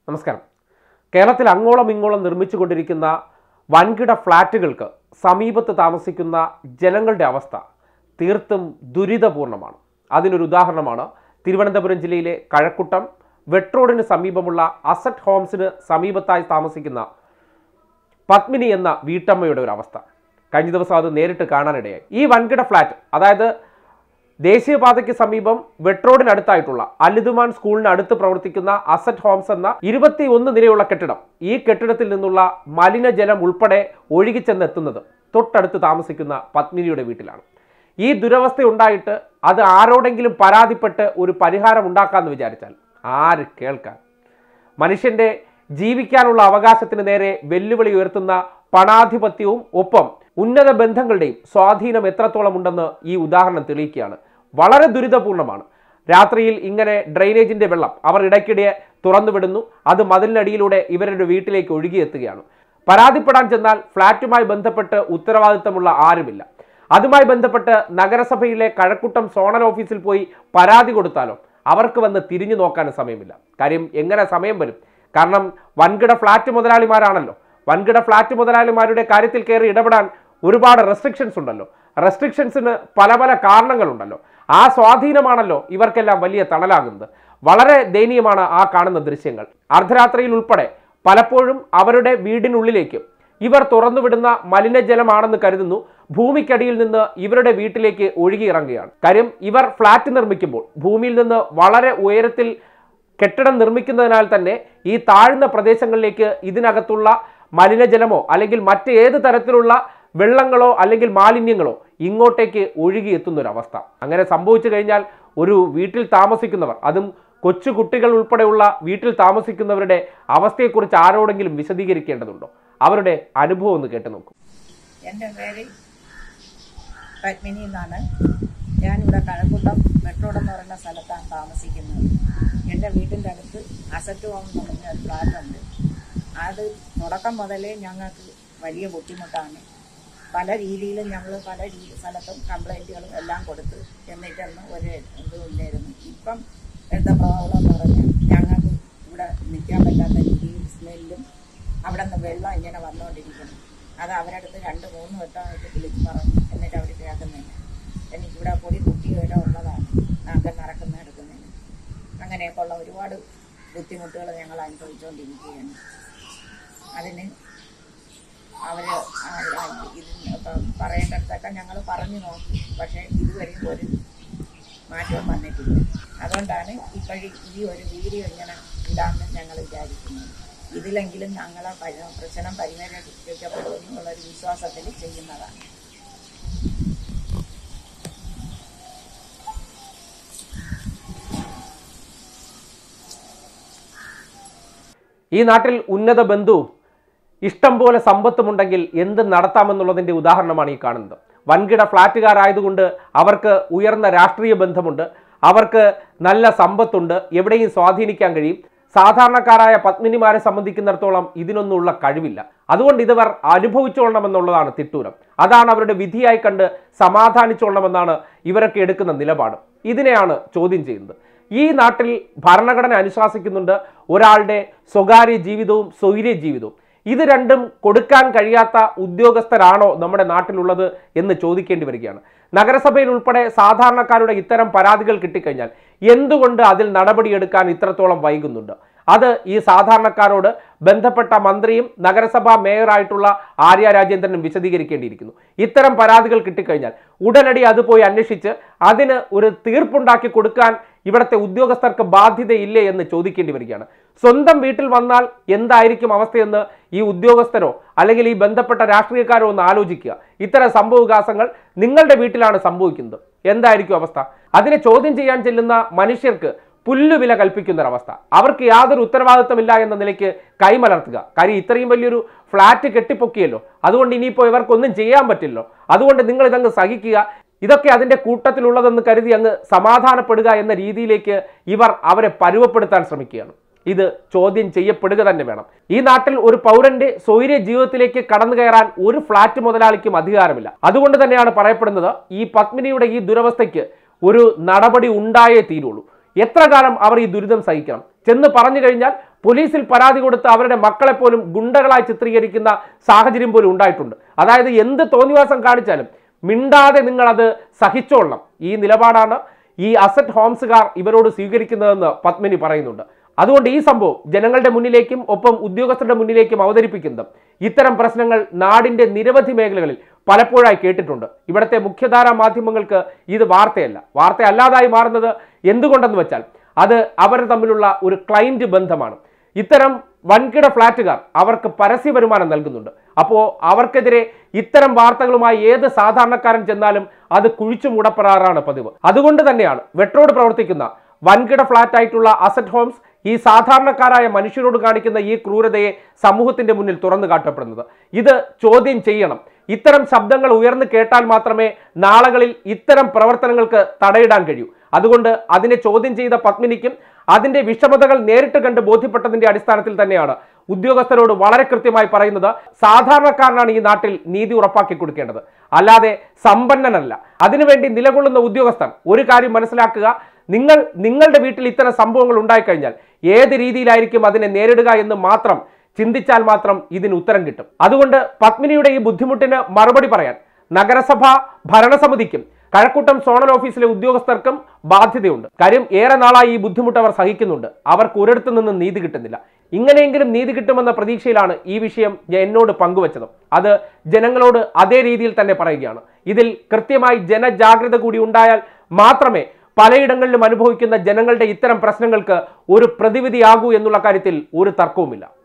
നമസ്കാരം കേരളത്തിൽ അങ്ങോളം ഇങ്ങോളം നിർമ്മിച്ചുകൊണ്ടിരിക്കുന്ന വൻകിട ഫ്ലാറ്റുകൾക്ക് സമീപത്ത് താമസിക്കുന്ന ജനങ്ങളുടെ അവസ്ഥ തീർത്തും ദുരിതപൂർണമാണ് അതിനൊരു ഉദാഹരണമാണ് തിരുവനന്തപുരം ജില്ലയിലെ കഴക്കൂട്ടം വെട്രോഡിന് സമീപമുള്ള അസറ്റ് ഹോംസിന് സമീപത്തായി താമസിക്കുന്ന പത്മിനി എന്ന വീട്ടമ്മയുടെ ഒരു അവസ്ഥ കഴിഞ്ഞ ദിവസം അത് നേരിട്ട് കാണാനിടയായി ഈ വൻകിട ഫ്ലാറ്റ് അതായത് ദേശീയപാതയ്ക്ക് സമീപം വെട്രോഡിനടുത്തായിട്ടുള്ള അലിതുമാൻ സ്കൂളിന് അടുത്ത് പ്രവർത്തിക്കുന്ന അസറ്റ് ഹോംസ് എന്ന ഇരുപത്തി ഒന്ന് നിലയുള്ള കെട്ടിടം ഈ കെട്ടിടത്തിൽ നിന്നുള്ള മലിനജലം ഉൾപ്പെടെ ഒഴുകിച്ചെന്നെത്തുന്നത് തൊട്ടടുത്ത് താമസിക്കുന്ന പത്മിനിയുടെ വീട്ടിലാണ് ഈ ദുരവസ്ഥ ഉണ്ടായിട്ട് അത് ആരോടെങ്കിലും പരാതിപ്പെട്ട് ഒരു പരിഹാരം ഉണ്ടാക്കാമെന്ന് വിചാരിച്ചാൽ ആര് കേൾക്കാൻ മനുഷ്യന്റെ ജീവിക്കാനുള്ള അവകാശത്തിന് നേരെ വെല്ലുവിളി ഉയർത്തുന്ന പണാധിപത്യവും ഒപ്പം ഉന്നത ബന്ധങ്ങളുടെയും സ്വാധീനം എത്രത്തോളം ഉണ്ടെന്ന് ഈ ഉദാഹരണം തെളിയിക്കുകയാണ് വളരെ ദുരിതപൂർണ്ണമാണ് രാത്രിയിൽ ഇങ്ങനെ ഡ്രെയിനേജിന്റെ വെള്ളം അവർ ഇടയ്ക്കിടെ തുറന്നുവിടുന്നു അത് മതിലിനടിയിലൂടെ ഇവരുടെ വീട്ടിലേക്ക് ഒഴുകിയെത്തുകയാണ് പരാതിപ്പെടാൻ ചെന്നാൽ ഫ്ളാറ്റുമായി ബന്ധപ്പെട്ട് ഉത്തരവാദിത്തമുള്ള ആരുമില്ല അതുമായി ബന്ധപ്പെട്ട് നഗരസഭയിലെ കഴക്കൂട്ടം സോണൽ ഓഫീസിൽ പോയി പരാതി കൊടുത്താലോ അവർക്ക് വന്ന് തിരിഞ്ഞു നോക്കാൻ സമയമില്ല കാര്യം എങ്ങനെ സമയം വരും കാരണം വൻകിട ഫ്ലാറ്റ് മുതലാളിമാരാണല്ലോ വൻകിട ഫ്ലാറ്റ് മുതലാളിമാരുടെ കാര്യത്തിൽ കയറി ഇടപെടാൻ ഒരുപാട് റെസ്ട്രിക്ഷൻസ് ഉണ്ടല്ലോ റെസ്ട്രിക്ഷൻസിന് പല പല കാരണങ്ങളുണ്ടല്ലോ ആ സ്വാധീനമാണല്ലോ ഇവർക്കെല്ലാം വലിയ തണലാകുന്നത് വളരെ ദയനീയമാണ് ആ കാണുന്ന ദൃശ്യങ്ങൾ അർദ്ധരാത്രിയിൽ ഉൾപ്പെടെ പലപ്പോഴും അവരുടെ വീടിനുള്ളിലേക്ക് ഇവർ തുറന്നുവിടുന്ന മലിനജലമാണെന്ന് കരുതുന്നു ഭൂമിക്കടിയിൽ നിന്ന് ഇവരുടെ വീട്ടിലേക്ക് ഒഴുകിയിറങ്ങുകയാണ് കാര്യം ഇവർ ഫ്ലാറ്റ് നിർമ്മിക്കുമ്പോൾ ഭൂമിയിൽ നിന്ന് വളരെ ഉയരത്തിൽ കെട്ടിടം നിർമ്മിക്കുന്നതിനാൽ തന്നെ ഈ താഴ്ന്ന പ്രദേശങ്ങളിലേക്ക് ഇതിനകത്തുള്ള മലിനജലമോ അല്ലെങ്കിൽ മറ്റേത് തരത്തിലുള്ള വെള്ളങ്ങളോ അല്ലെങ്കിൽ മാലിന്യങ്ങളോ ഇങ്ങോട്ടേക്ക് ഒഴുകി എത്തുന്ന ഒരു അവസ്ഥ അങ്ങനെ സംഭവിച്ചു കഴിഞ്ഞാൽ ഒരു വീട്ടിൽ താമസിക്കുന്നവർ അതും കൊച്ചു കുട്ടികൾ ഉൾപ്പെടെയുള്ള വീട്ടിൽ താമസിക്കുന്നവരുടെ അവസ്ഥയെക്കുറിച്ച് ആരോടെങ്കിലും വിശദീകരിക്കേണ്ടതുണ്ടോ അവരുടെ അനുഭവം ഒന്ന് കേട്ടു നോക്കൂ എൻ്റെ പേര് പത്മിനി എന്നാണ് ഞാനിവിടെ കഴക്കൂട്ടം മെട്രോഡ് എന്ന് പറയുന്ന സ്ഥലത്താണ് താമസിക്കുന്നത് എൻ്റെ വീട്ടിൻ്റെ അടുത്ത് അസറ്റ് ഹോം എന്ന് പറഞ്ഞ ഒരു ഫ്ലാറ്റുണ്ട് അത് തുടക്കം മുതലേ ഞങ്ങൾക്ക് വലിയ ബുദ്ധിമുട്ടാണ് പല രീതിയിലും ഞങ്ങൾ പല രീതി സ്ഥലത്തും കംപ്ലൈൻറ്റുകളും എല്ലാം കൊടുത്ത് എന്നിട്ടൊന്നും ഒരു ഇതും ഇല്ലായിരുന്നു ഇപ്പം എടുത്ത പ്രോബ്ലം എന്ന് പറഞ്ഞാൽ ഞങ്ങൾക്ക് ഇവിടെ നിൽക്കാൻ പറ്റാത്ത രീതിയിൽ സ്മെല്ലും അവിടെ നിന്ന് വെള്ളം ഇങ്ങനെ വന്നുകൊണ്ടിരിക്കുന്നു അത് അവരടുത്ത് രണ്ട് മൂന്ന് വട്ടമായിട്ട് വിളിച്ച് പറഞ്ഞു എന്നിട്ട് അവർ കേൾക്കുന്നില്ല എനിക്കിവിടെ പൊടി കുട്ടിയുടെ ഉള്ളതാണ് നാക്കം നടക്കുന്ന എടുക്കുന്നതിന് അങ്ങനെയൊക്കെ ഉള്ള ഒരുപാട് ബുദ്ധിമുട്ടുകൾ ഞങ്ങൾ അനുഭവിച്ചുകൊണ്ടിരിക്കുകയാണ് അതിന് അവർ ഇതിന് ഇപ്പം പറയേണ്ടടുത്തൊക്കെ ഞങ്ങൾ പറഞ്ഞു നോക്കി പക്ഷേ ഇതുവരെയും ഒരു മാറ്റവും വന്നിട്ടില്ല അതുകൊണ്ടാണ് ഇപ്പോഴി ഈ ഒരു വീഡിയോ ഇങ്ങനെ ഇടാമെന്ന് ഞങ്ങൾ വിചാരിക്കുന്നത് ഇതിലെങ്കിലും ഞങ്ങളെ പരി- പ്രശ്നം പരിഹരിക്കപ്പെടുമെന്നുള്ളൊരു വിശ്വാസത്തിൽ ചെയ്യുന്നതാണ് ഈ നാട്ടിൽ ഉന്നത ബന്ധുവും ഇഷ്ടം പോലെ സമ്പത്തുമുണ്ടെങ്കിൽ എന്ത് നടത്താമെന്നുള്ളതിൻ്റെ ഉദാഹരണമാണ് ഈ കാണുന്നത് വൻകിട ഫ്ലാറ്റുകാരായതുകൊണ്ട് അവർക്ക് ഉയർന്ന രാഷ്ട്രീയ ബന്ധമുണ്ട് അവർക്ക് നല്ല സമ്പത്തുണ്ട് എവിടെയും സ്വാധീനിക്കാൻ കഴിയും സാധാരണക്കാരായ പത്മിനിമാരെ സംബന്ധിക്കുന്നിടത്തോളം ഇതിനൊന്നുള്ള കഴിവില്ല അതുകൊണ്ട് ഇതവർ അനുഭവിച്ചോളണമെന്നുള്ളതാണ് തിട്ടൂരം അതാണ് അവരുടെ വിധിയായി കണ്ട് സമാധാനിച്ചോളണമെന്നാണ് ഇവരൊക്കെ എടുക്കുന്ന നിലപാട് ഇതിനെയാണ് ചോദ്യം ചെയ്യുന്നത് ഈ നാട്ടിൽ ഭരണഘടന അനുശാസിക്കുന്നുണ്ട് ഒരാളുടെ സ്വകാര്യ ജീവിതവും സ്വൈര്യ ജീവിതവും ഇത് രണ്ടും കൊടുക്കാൻ കഴിയാത്ത ഉദ്യോഗസ്ഥരാണോ നമ്മുടെ നാട്ടിലുള്ളത് എന്ന് ചോദിക്കേണ്ടി വരികയാണ് നഗരസഭയിൽ ഉൾപ്പെടെ സാധാരണക്കാരുടെ ഇത്തരം പരാതികൾ കിട്ടിക്കഴിഞ്ഞാൽ എന്തുകൊണ്ട് അതിൽ നടപടിയെടുക്കാൻ ഇത്രത്തോളം വൈകുന്നുണ്ട് അത് ഈ സാധാരണക്കാരോട് ബന്ധപ്പെട്ട മന്ത്രിയും നഗരസഭാ മേയറായിട്ടുള്ള ആര്യ രാജേന്ദ്രനും വിശദീകരിക്കേണ്ടിയിരിക്കുന്നു ഇത്തരം പരാതികൾ കിട്ടിക്കഴിഞ്ഞാൽ ഉടനടി അത് പോയി അന്വേഷിച്ച് അതിന് ഒരു തീർപ്പുണ്ടാക്കി കൊടുക്കാൻ ഇവിടുത്തെ ഉദ്യോഗസ്ഥർക്ക് ബാധ്യതയില്ലേ എന്ന് ചോദിക്കേണ്ടി വരികയാണ് സ്വന്തം വീട്ടിൽ വന്നാൽ എന്തായിരിക്കും അവസ്ഥയെന്ന് ഈ ഉദ്യോഗസ്ഥരോ അല്ലെങ്കിൽ ഈ ബന്ധപ്പെട്ട രാഷ്ട്രീയക്കാരോ ഒന്ന് ആലോചിക്കുക ഇത്തരം സംഭവവികാസങ്ങൾ നിങ്ങളുടെ വീട്ടിലാണ് സംഭവിക്കുന്നത് എന്തായിരിക്കും അവസ്ഥ അതിനെ ചോദ്യം ചെയ്യാൻ ചെല്ലുന്ന മനുഷ്യർക്ക് പുല്ലുവില കൽപ്പിക്കുന്ന ഒരവസ്ഥ അവർക്ക് യാതൊരു ഉത്തരവാദിത്തമില്ല എന്ന നിലയ്ക്ക് കൈമലർത്തുക കാര്യം ഇത്രയും വലിയൊരു ഫ്ലാറ്റ് കെട്ടിപ്പൊക്കിയല്ലോ അതുകൊണ്ട് ഇനിയിപ്പോൾ ഇവർക്കൊന്നും ചെയ്യാൻ പറ്റില്ലോ അതുകൊണ്ട് നിങ്ങൾ ഇതങ്ങ് സഹിക്കുക ഇതൊക്കെ അതിൻ്റെ കൂട്ടത്തിലുള്ളതെന്ന് കരുതി അങ്ങ് സമാധാനപ്പെടുക എന്ന രീതിയിലേക്ക് ഇവർ അവരെ പരുവപ്പെടുത്താൻ ശ്രമിക്കുകയാണ് ഇത് ചോദ്യം ചെയ്യപ്പെടുക തന്നെ വേണം ഈ നാട്ടിൽ ഒരു പൗരന്റെ സ്വൈര്യ ജീവിതത്തിലേക്ക് കടന്നു കയറാൻ ഒരു ഫ്ലാറ്റ് മുതലാളിക്കും അധികാരമില്ല അതുകൊണ്ട് തന്നെയാണ് പറയപ്പെടുന്നത് ഈ പത്മിനിയുടെ ഈ ദുരവസ്ഥയ്ക്ക് ഒരു നടപടി ഉണ്ടായേ തീരുള്ളൂ എത്ര കാലം അവർ ഈ ദുരിതം സഹിക്കണം ചെന്ന് പറഞ്ഞു കഴിഞ്ഞാൽ പോലീസിൽ പരാതി കൊടുത്ത് അവരുടെ മക്കളെ പോലും ഗുണ്ടകളായി ചിത്രീകരിക്കുന്ന സാഹചര്യം പോലും ഉണ്ടായിട്ടുണ്ട് അതായത് എന്ത് തോന്നിവാസം കാണിച്ചാലും മിണ്ടാതെ നിങ്ങൾ അത് സഹിച്ചോളണം ഈ നിലപാടാണ് ഈ അസറ്റ് ഹോംസുകാർ ഇവരോട് സ്വീകരിക്കുന്നതെന്ന് പത്മിനി പറയുന്നുണ്ട് അതുകൊണ്ട് ഈ സംഭവം ജനങ്ങളുടെ മുന്നിലേക്കും ഒപ്പം ഉദ്യോഗസ്ഥരുടെ മുന്നിലേക്കും അവതരിപ്പിക്കുന്നത് ഇത്തരം പ്രശ്നങ്ങൾ നാടിന്റെ നിരവധി മേഖലകളിൽ പലപ്പോഴായി കേട്ടിട്ടുണ്ട് ഇവിടുത്തെ മുഖ്യധാരാ മാധ്യമങ്ങൾക്ക് ഇത് വാർത്തയല്ല വാർത്ത അല്ലാതായി മാറുന്നത് എന്തുകൊണ്ടെന്ന് വെച്ചാൽ അത് അവർ തമ്മിലുള്ള ഒരു ക്ലൈന്റ് ബന്ധമാണ് ഇത്തരം വൻകിട ഫ്ളാറ്റുകാർ അവർക്ക് പരസ്യ വരുമാനം നൽകുന്നുണ്ട് അപ്പോൾ അവർക്കെതിരെ ഇത്തരം വാർത്തകളുമായി ഏത് സാധാരണക്കാരൻ ചെന്നാലും അത് കുഴിച്ചു മൂടപ്പെടാറാണ് പതിവ് അതുകൊണ്ട് തന്നെയാണ് വെട്രോട് പ്രവർത്തിക്കുന്ന വൻകിട ഫ്ളാറ്റ് ആയിട്ടുള്ള അസറ്റ് ഹോംസ് ഈ സാധാരണക്കാരായ മനുഷ്യരോട് കാണിക്കുന്ന ഈ ക്രൂരതയെ സമൂഹത്തിന്റെ മുന്നിൽ തുറന്നു കാട്ടപ്പെടുന്നത് ഇത് ചോദ്യം ചെയ്യണം ഇത്തരം ശബ്ദങ്ങൾ ഉയർന്നു കേട്ടാൽ മാത്രമേ നാളുകളിൽ ഇത്തരം പ്രവർത്തനങ്ങൾക്ക് തടയിടാൻ കഴിയൂ അതുകൊണ്ട് അതിനെ ചോദ്യം ചെയ്ത പത്മിനിക്കും അതിന്റെ വിഷമതകൾ നേരിട്ട് കണ്ട് ബോധ്യപ്പെട്ടതിന്റെ അടിസ്ഥാനത്തിൽ തന്നെയാണ് ഉദ്യോഗസ്ഥരോട് വളരെ കൃത്യമായി പറയുന്നത് സാധാരണക്കാരനാണ് ഈ നാട്ടിൽ നീതി ഉറപ്പാക്കി കൊടുക്കേണ്ടത് അല്ലാതെ സമ്പന്നനല്ല അതിനുവേണ്ടി നിലകൊള്ളുന്ന ഉദ്യോഗസ്ഥർ ഒരു കാര്യം മനസ്സിലാക്കുക നിങ്ങൾ നിങ്ങളുടെ വീട്ടിൽ ഇത്തരം സംഭവങ്ങൾ ഉണ്ടായിക്കഴിഞ്ഞാൽ ഏത് രീതിയിലായിരിക്കും അതിനെ നേരിടുക എന്ന് മാത്രം ചിന്തിച്ചാൽ മാത്രം ഇതിന് ഉത്തരം കിട്ടും അതുകൊണ്ട് പത്മിനിയുടെ ഈ ബുദ്ധിമുട്ടിന് മറുപടി പറയാൻ നഗരസഭ ഭരണസമിതിക്കും കഴക്കൂട്ടം സോണൽ ഓഫീസിലെ ഉദ്യോഗസ്ഥർക്കും ബാധ്യതയുണ്ട് കാര്യം ഏറെ നാളായി ഈ ബുദ്ധിമുട്ട് അവർ സഹിക്കുന്നുണ്ട് അവർക്ക് ഒരിടത്തു നിന്നും നീതി കിട്ടുന്നില്ല ഇങ്ങനെയെങ്കിലും നീതി കിട്ടുമെന്ന പ്രതീക്ഷയിലാണ് ഈ വിഷയം ഞാൻ എന്നോട് പങ്കുവച്ചത് അത് ജനങ്ങളോട് അതേ രീതിയിൽ തന്നെ പറയുകയാണ് ഇതിൽ കൃത്യമായി ജനജാഗ്രത കൂടി ഉണ്ടായാൽ മാത്രമേ പലയിടങ്ങളിലും അനുഭവിക്കുന്ന ജനങ്ങളുടെ ഇത്തരം പ്രശ്നങ്ങൾക്ക് ഒരു പ്രതിവിധിയാകൂ എന്നുള്ള കാര്യത്തിൽ ഒരു തർക്കവുമില്ല